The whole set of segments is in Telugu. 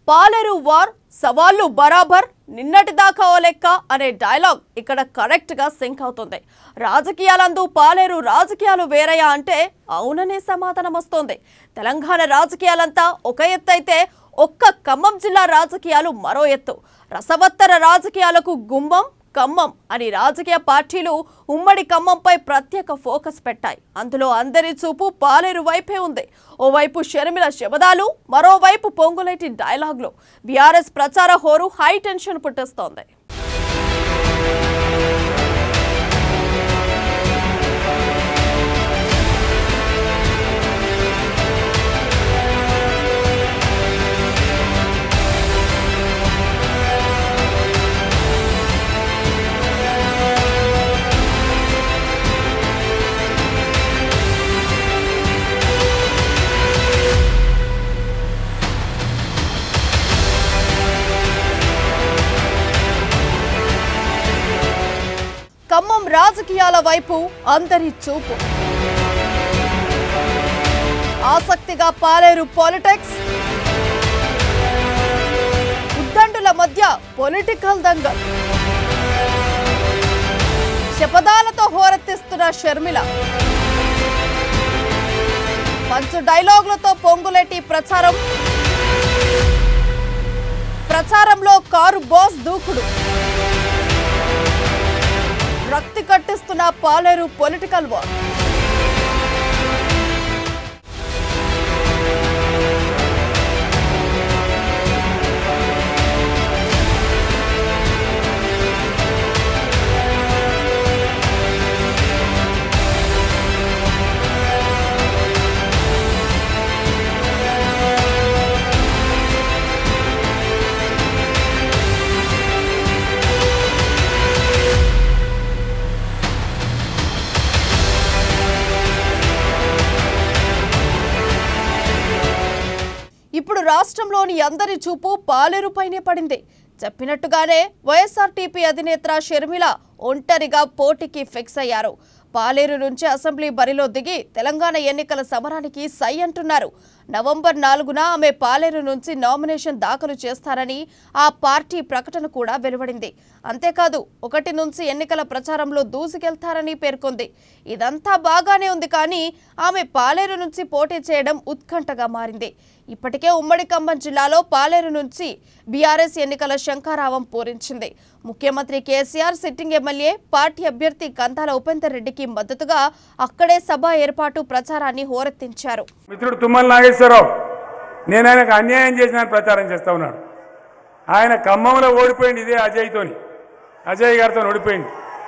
పాలేరు వార్ సవాళ్లు బరాబర్ నిన్నటిదాకా ఓ లెక్క అనే డైలాగ్ ఇక్కడ కరెక్ట్ గా సింక్ అవుతుంది రాజకీయాలందు పాలేరు రాజకీయాలు వేరయా అంటే అవుననే సమాధానం వస్తోంది తెలంగాణ రాజకీయాలంతా ఒక ఎత్తు అయితే ఒక్క ఖమ్మం జిల్లా రాజకీయాలు మరో ఎత్తు రసవత్తర రాజకీయాలకు గుమ్మం ఖమ్మం అని రాజకీయ పార్టీలు ఉమ్మడి ఖమ్మంపై ప్రత్యేక ఫోకస్ పెట్టాయి అందులో అందరి చూపు పాలేరు వైపే ఉంది ఓవైపు షర్మిల శబదాలు మరోవైపు పొంగులేటి డైలాగులు బీఆర్ఎస్ ప్రచార హోరు హై టెన్షన్ పుట్టిస్తోంది ఖమ్మం రాజకీయాల వైపు అందరి చూపు ఆసక్తిగా పాలేరు పాలిటిక్స్ ఉద్దండుల మధ్య పొలిటికల్ దంగల్ శపథాలతో హోరెత్తిస్తున్న షర్మిల పంచు డైలాగులతో పొంగులేటి ప్రచారం ప్రచారంలో కారు బాస్ దూకుడు రక్తి కట్టిస్తున్న పాలేరు పొలిటికల్ వార్ ఇప్పుడు రాష్ట్రంలోని అందరి చూపు పాలేరుపైనే పడింది చెప్పినట్టుగానే వైఎస్ఆర్టీపీ అధినేత్ర షర్మిల ఒంటరిగా పోటీకి ఫిక్స్ అయ్యారు పాలేరు నుంచి అసెంబ్లీ బరిలో దిగి తెలంగాణ ఎన్నికల సమరానికి సై అంటున్నారు నవంబర్ నాలుగున ఆమె పాలేరు నుంచి నామినేషన్ దాఖలు చేస్తారని ఆ పార్టీ ప్రకటన కూడా వెలువడింది అంతేకాదు ఒకటి నుంచి ఎన్నికల ప్రచారంలో దూసుకెళ్తారని పేర్కొంది ఇదంతా బాగానే ఉంది కానీ ఆమె పాలేరు నుంచి పోటీ చేయడం ఉత్కంఠగా మారింది ఇప్పటికే ఉమ్మడి ఖమ్మం జిల్లాలో పాలేరు నుంచి బీఆర్ఎస్ ఎన్నికల శంఖారావం పూరించింది ముఖ్యమంత్రి కేసీఆర్ సిట్టింగ్ ఎమ్మెల్యే పార్టీ అభ్యర్థి కందాల ఉపేందర్ రెడ్డికి మద్దతుగా అక్కడే సభ ఏర్పాటు ప్రచారాన్ని హోరెత్తించారు మిత్రుడు తుమ్మల నాగేశ్వరరావు నేను ఆయనకు అన్యాయం చేసిన ప్రచారం చేస్తా ఉన్నాడు ఆయన ఖమ్మంలో ఓడిపోయింది ఇదే అజయ్తోని అజయ్ గారితో ఓడిపోయింది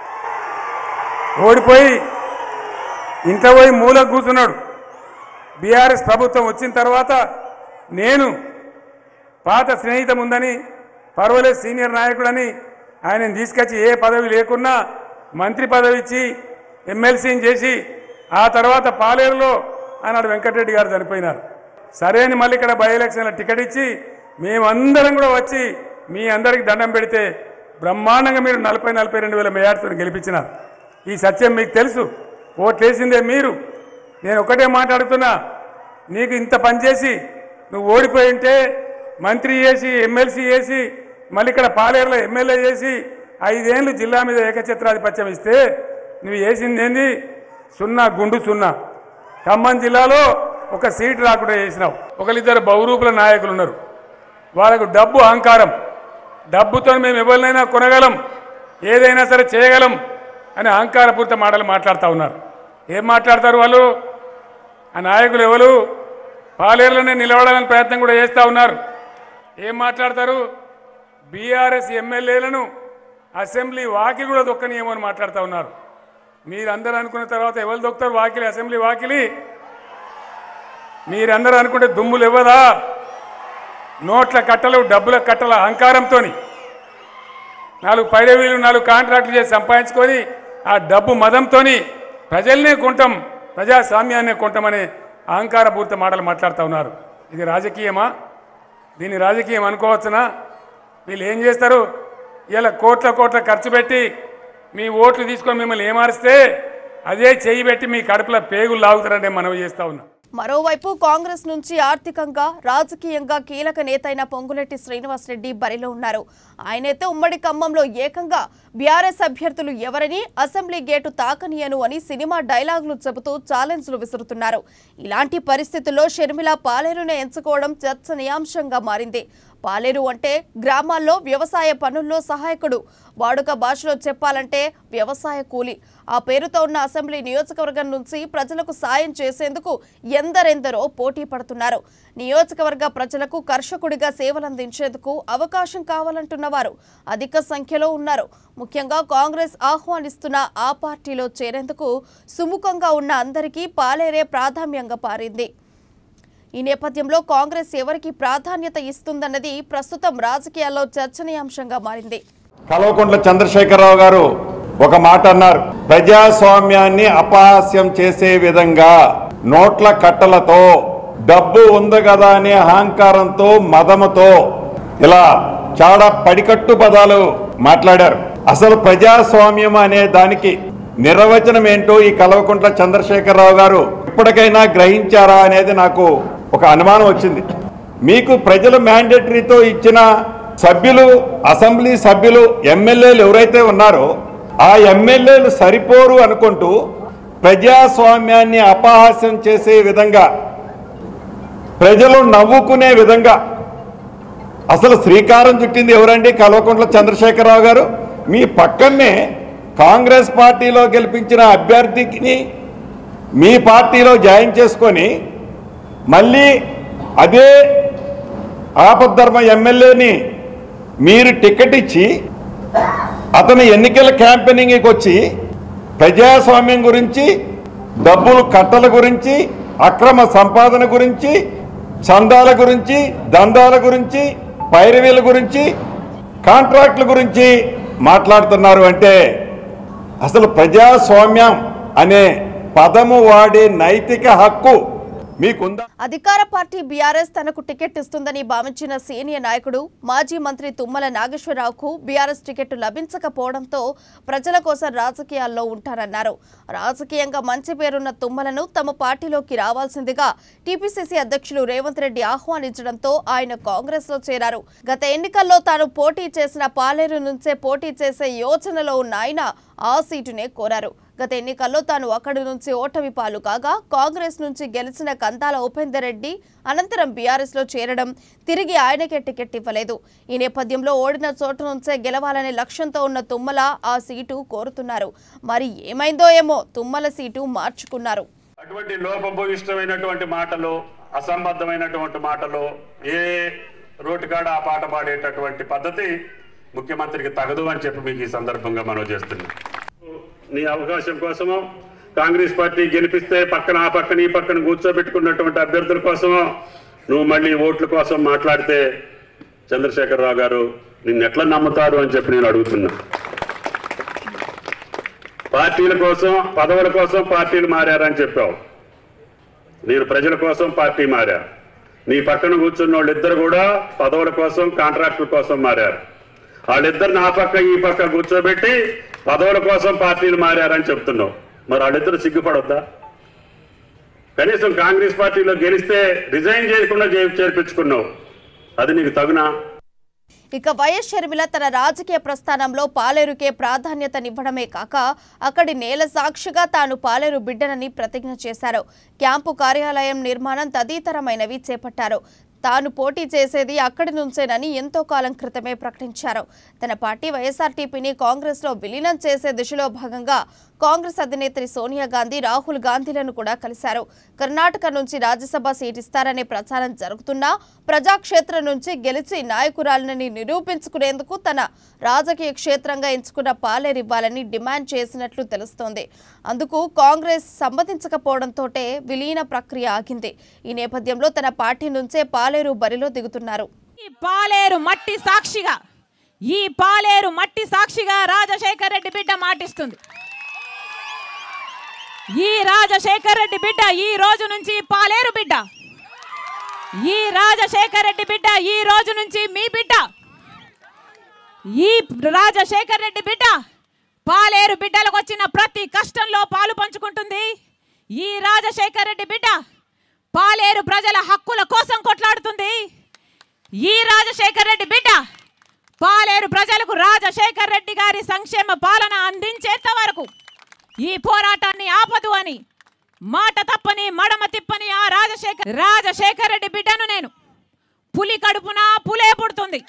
ఓడిపోయి ఇంట్లో పోయి మూలకు కూర్చున్నాడు బీఆర్ఎస్ ప్రభుత్వం వచ్చిన తర్వాత నేను పాత స్నేహితం ఉందని పర్వాలేదు సీనియర్ నాయకుడని ఆయనను తీసుకొచ్చి ఏ పదవి లేకున్నా మంత్రి పదవి ఇచ్చి ఎమ్మెల్సీని చేసి ఆ తర్వాత పాలేరులో ఆనాడు వెంకటరెడ్డి గారు చనిపోయినారు సరే అని మళ్ళీ ఇక్కడ బై ఎలక్షన్ల టికెట్ ఇచ్చి మేమందరం కూడా వచ్చి మీ అందరికి దండం పెడితే బ్రహ్మాండంగా మీరు నలభై నలభై రెండు వేల మేయార్తో గెలిపించినారు ఈ సత్యం మీకు తెలుసు ఓట్లేసిందే మీరు నేను ఒకటే మాట్లాడుతున్నా నీకు ఇంత పనిచేసి నువ్వు ఓడిపోయి ఉంటే మంత్రి చేసి ఎమ్మెల్సీ చేసి మళ్ళీ ఇక్కడ పాలేరులో ఎమ్మెల్యే చేసి ఐదేళ్ళు జిల్లా మీద ఏకఛత్రాధిపత్యం ఇస్తే నువ్వు చేసింది ఏంది సున్నా గుండు సున్నా ఖమ్మం జిల్లాలో ఒక సీట్ రాకుండా చేసినావు ఒకరిద్దరు బహురూపుల నాయకులు ఉన్నారు వాళ్ళకు డబ్బు అహంకారం డబ్బుతో మేము ఎవరినైనా కొనగలం ఏదైనా సరే చేయగలం అని అహంకారపూరిత మాటలు మాట్లాడుతూ ఉన్నారు ఏం మాట్లాడతారు వాళ్ళు ఆ నాయకులు ఎవరు పాలేరులోనే నిలబడాలని ప్రయత్నం కూడా చేస్తూ ఉన్నారు ఏం మాట్లాడతారు బీఆర్ఎస్ ఎమ్మెల్యేలను అసెంబ్లీ వాకిలి కూడా దొక్కనియేమో అని మాట్లాడుతూ ఉన్నారు మీరందరూ అనుకున్న తర్వాత ఎవరు దొక్కుతారు వాకిలి అసెంబ్లీ వాకిలి మీరందరూ అనుకుంటే దుమ్ములు ఇవ్వదా నోట్ల కట్టలు డబ్బుల కట్టల అహంకారంతోని నాలుగు పైరవీలు నాలుగు కాంట్రాక్టులు చేసి సంపాదించుకొని ఆ డబ్బు మదంతోని ప్రజల్నే కొంటాం ప్రజాస్వామ్యాన్నే కొంటామనే అహంకారపూరిత మాటలు మాట్లాడుతూ ఉన్నారు ఇది రాజకీయమా దీన్ని రాజకీయం అనుకోవచ్చునా వీళ్ళు ఏం చేస్తారు ఇలా కోట్ల కోట్ల ఖర్చు పెట్టి మీ ఓట్లు తీసుకొని మిమ్మల్ని ఏమారిస్తే అదే చెయ్యి పెట్టి మీ కడుపులో పేగులు లాగుతారని మనవి చేస్తా ఉన్నా మరోవైపు కాంగ్రెస్ నుంచి ఆర్థికంగా రాజకీయంగా కీలక నేత అయిన పొంగులెట్టి శ్రీనివాసరెడ్డి బరిలో ఉన్నారు ఆయనైతే ఉమ్మడి ఖమ్మంలో ఏకంగా బీఆర్ఎస్ అభ్యర్థులు ఎవరని అసెంబ్లీ గేటు తాకనియను అని సినిమా డైలాగులు చెబుతూ ఛాలెంజ్లు విసురుతున్నారు ఇలాంటి పరిస్థితుల్లో షర్మిల పాలేరునే ఎంచుకోవడం చర్చనీయాంశంగా మారింది పాలేరు అంటే గ్రామాల్లో వ్యవసాయ పనుల్లో సహాయకుడు వాడుక భాషలో చెప్పాలంటే వ్యవసాయ కూలి ఆ పేరుతో ఉన్న అసెంబ్లీ నియోజకవర్గం నుంచి ప్రజలకు సాయం చేసేందుకు ఎందరెందరో పోటీ పడుతున్నారు నియోజకవర్గ ప్రజలకు కర్షకుడిగా సేవలందించేందుకు అవకాశం కావాలంటున్న వారు అధిక సంఖ్యలో ఉన్నారు ముఖ్యంగా కాంగ్రెస్ ఆహ్వానిస్తున్న ఆ పార్టీలో చేరేందుకు సుముఖంగా ఉన్న అందరికీ పాలేరే ప్రాధాన్యంగా పారింది ఈ నేపథ్యంలో కాంగ్రెస్ ఎవరికి ప్రాధాన్యత ఇస్తుందన్నది ప్రస్తుతం రాజకీయాల్లో చర్చనీయాంశంగా మారింది కల్వకుంట్ల చంద్రశేఖరరావు గారు ఒక మాట అన్నారు ప్రజాస్వామ్యాన్ని అపహాస్యం చేసే విధంగా నోట్ల కట్టలతో డబ్బు ఉంది కదా అనే అహంకారంతో మదముతో ఇలా చాలా పడికట్టు పదాలు మాట్లాడారు అసలు ప్రజాస్వామ్యం అనే దానికి నిర్వచనం ఏంటో ఈ కల్వకుంట్ల చంద్రశేఖరరావు గారు ఇప్పటికైనా గ్రహించారా అనేది నాకు ఒక అనుమానం వచ్చింది మీకు ప్రజలు మ్యాండేటరీతో ఇచ్చిన సభ్యులు అసెంబ్లీ సభ్యులు ఎమ్మెల్యేలు ఎవరైతే ఉన్నారో ఆ ఎమ్మెల్యేలు సరిపోరు అనుకుంటూ ప్రజాస్వామ్యాన్ని అపహాస్యం చేసే విధంగా ప్రజలు నవ్వుకునే విధంగా అసలు శ్రీకారం చుట్టింది ఎవరండి కల్వకుంట్ల చంద్రశేఖరరావు గారు మీ పక్కనే కాంగ్రెస్ పార్టీలో గెలిపించిన అభ్యర్థిని మీ పార్టీలో జాయిన్ చేసుకొని మళ్ళీ అదే ఆపద్ధర్మ ఎమ్మెల్యేని మీరు టికెట్ ఇచ్చి అతను ఎన్నికల క్యాంపెయినింగ్కి వచ్చి ప్రజాస్వామ్యం గురించి డబ్బులు కట్టల గురించి అక్రమ సంపాదన గురించి చందాల గురించి దందాల గురించి పైరవీల గురించి కాంట్రాక్టుల గురించి మాట్లాడుతున్నారు అంటే అసలు ప్రజాస్వామ్యం అనే పదము వాడే నైతిక హక్కు మీకుందా అధికార పార్టీ బీఆర్ఎస్ తనకు టికెట్ ఇస్తుందని భావించిన సీనియర్ నాయకుడు మాజీ మంత్రి తుమ్మల నాగేశ్వరరావుకు బీఆర్ఎస్ టికెట్ లభించకపోవడంతో ప్రజల కోసం రాజకీయాల్లో ఉంటారన్నారు రాజకీయంగా మంచి పేరున్న తుమ్మలను తమ పార్టీలోకి రావాల్సిందిగా టీపీసీసీ అధ్యక్షులు రేవంత్ రెడ్డి ఆహ్వానించడంతో ఆయన కాంగ్రెస్ లో చేరారు గత ఎన్నికల్లో తాను పోటీ చేసిన పాలేరు నుంచే పోటీ చేసే యోచనలో ఉన్న ఆయన ఆ సీటునే కోరారు గత ఎన్నికల్లో తాను అక్కడి నుంచి ఓటమి పాలు కాగా కాంగ్రెస్ నుంచి గెలిచిన కందాల ఉపేందర్ రెడ్డి అనంతరం బీఆర్ఎస్ లో చేరడం తిరిగి ఆయనకే టికెట్ ఇవ్వలేదు ఈ నేపథ్యంలో ఓడిన చోటు నుంచే గెలవాలనే లక్ష్యంతో ఉన్న తుమ్మల ఆ సీటు కోరుతున్నారు మరి ఏమైందో ఏమో తుమ్మల సీటు మార్చుకున్నారు అటువంటి లోపభూయిష్టమైనటువంటి మాటలు అసంబద్ధమైనటువంటి మాటలు ఏ రోటికాడ ఆ పాట పాడేటటువంటి పద్ధతి ముఖ్యమంత్రికి తగదు అని చెప్పి మీకు ఈ సందర్భంగా మనం చేస్తున్నాం నీ అవకాశం కోసమో కాంగ్రెస్ పార్టీ గెలిపిస్తే పక్కన ఆ పక్కన ఈ పక్కన కూర్చోబెట్టుకున్నటువంటి అభ్యర్థుల కోసమో నువ్వు మళ్ళీ ఓట్ల కోసం మాట్లాడితే చంద్రశేఖరరావు గారు నిన్ను ఎట్లా నమ్ముతారు అని చెప్పి నేను అడుగుతున్నా పార్టీల కోసం పదవుల కోసం పార్టీలు మారారని చెప్పావు నేను ప్రజల కోసం పార్టీ మారా నీ పక్కన కూర్చున్న వాళ్ళిద్దరు కూడా పదవుల కోసం కాంట్రాక్టుల కోసం మారారు వాళ్ళిద్దరిని ఆ పక్క ఈ పక్క కూర్చోబెట్టి పదవుల కోసం పార్టీలు మారారని చెప్తున్నావు మరి వాళ్ళిద్దరు సిగ్గుపడొద్దా కనీసం కాంగ్రెస్ పార్టీలో గెలిస్తే రిజైన్ చేయకుండా చే- చేర్పించుకున్నావు అది నీకు తగునా ఇక వైఎస్ షర్మిల తన రాజకీయ ప్రస్థానంలో పాలేరుకే ప్రాధాన్యతనివ్వడమే కాక అక్కడి నేల సాక్షిగా తాను పాలేరు బిడ్డనని ప్రతిజ్ఞ చేశారు క్యాంపు కార్యాలయం నిర్మాణం తదితరమైనవి చేపట్టారు తాను పోటీ చేసేది అక్కడి నుంచేనని ఎంతో కాలం క్రితమే ప్రకటించారు తన పార్టీ వైఎస్ఆర్టీపీని కాంగ్రెస్లో విలీనం చేసే దిశలో భాగంగా కాంగ్రెస్ అధినేత్రి సోనియా గాంధీ రాహుల్ గాంధీలను కూడా కలిశారు కర్ణాటక నుంచి రాజ్యసభ సీట్ ఇస్తారనే ప్రచారం జరుగుతున్నా ప్రజాక్షేత్రం నుంచి గెలిచి నాయకురాలని నిరూపించుకునేందుకు తన రాజకీయ క్షేత్రంగా ఎంచుకున్న పాలేరివ్వాలని డిమాండ్ చేసినట్లు తెలుస్తోంది అందుకు కాంగ్రెస్ సమ్మతించకపోవడంతోటే విలీన ప్రక్రియ ఆగింది ఈ నేపథ్యంలో తన పార్టీ నుంచే పాలేరు బరిలో దిగుతున్నారు ఈ పాలేరు మట్టి సాక్షిగా ఈ పాలేరు మట్టి సాక్షిగా రాజశేఖర్ రెడ్డి బిడ్డ మాటిస్తుంది ఈ రాజశేఖర్ రెడ్డి బిడ్డ ఈ రోజు నుంచి పాలేరు బిడ్డ ఈ రాజశేఖర్ రెడ్డి బిడ్డ ఈ రోజు నుంచి మీ బిడ్డ ఈ రాజశేఖర్ రెడ్డి బిడ్డ పాలేరు బిడ్డలకు వచ్చిన ప్రతి కష్టంలో పాలు పంచుకుంటుంది ఈ రాజశేఖర్ రెడ్డి బిడ్డ పాలేరు ప్రజల హక్కుల కోసం కొట్లాడుతుంది ఈ రాజశేఖర్ రెడ్డి బిడ్డ పాలేరు ప్రజలకు రాజశేఖర్ రెడ్డి గారి సంక్షేమ పాలన అందించేంత వరకు ఈ పోరాటాన్ని ఆపదు అని మాట తప్పని మడమ తిప్పని ఆ రాజశేఖర్ రాజశేఖర్ రెడ్డి బిడ్డను నేను పులి కడుపున పులే పుడుతుంది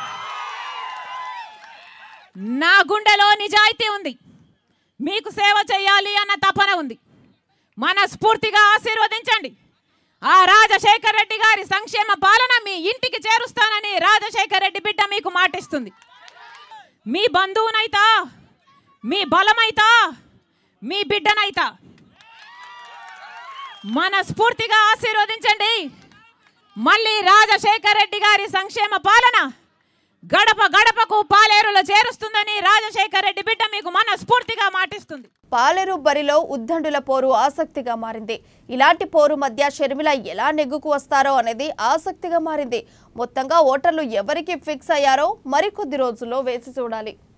నా గుండెలో నిజాయితీ ఉంది మీకు సేవ చేయాలి అన్న తపన ఉంది మనస్ఫూర్తిగా ఆశీర్వదించండి ఆ రాజశేఖర్ రెడ్డి గారి సంక్షేమ పాలన మీ ఇంటికి చేరుస్తానని రాజశేఖర్ రెడ్డి బిడ్డ మీకు మాటిస్తుంది మీ బంధువునైతా మీ బలమైతా మీ బిడ్డనైతా మనస్ఫూర్తిగా ఆశీర్వదించండి మళ్ళీ రాజశేఖర్ రెడ్డి గారి సంక్షేమ పాలన గడప గడపకు పాలేరులో చేరుస్తుందని రాజశేఖర్ రెడ్డి బిడ్డ మీకు మనస్ఫూర్తిగా మాటిస్తుంది పాలేరు బరిలో ఉద్దండుల పోరు ఆసక్తిగా మారింది ఇలాంటి పోరు మధ్య షర్మిల ఎలా నెగ్గుకు వస్తారో అనేది ఆసక్తిగా మారింది మొత్తంగా ఓటర్లు ఎవరికి ఫిక్స్ అయ్యారో మరికొద్ది రోజుల్లో వేసి చూడాలి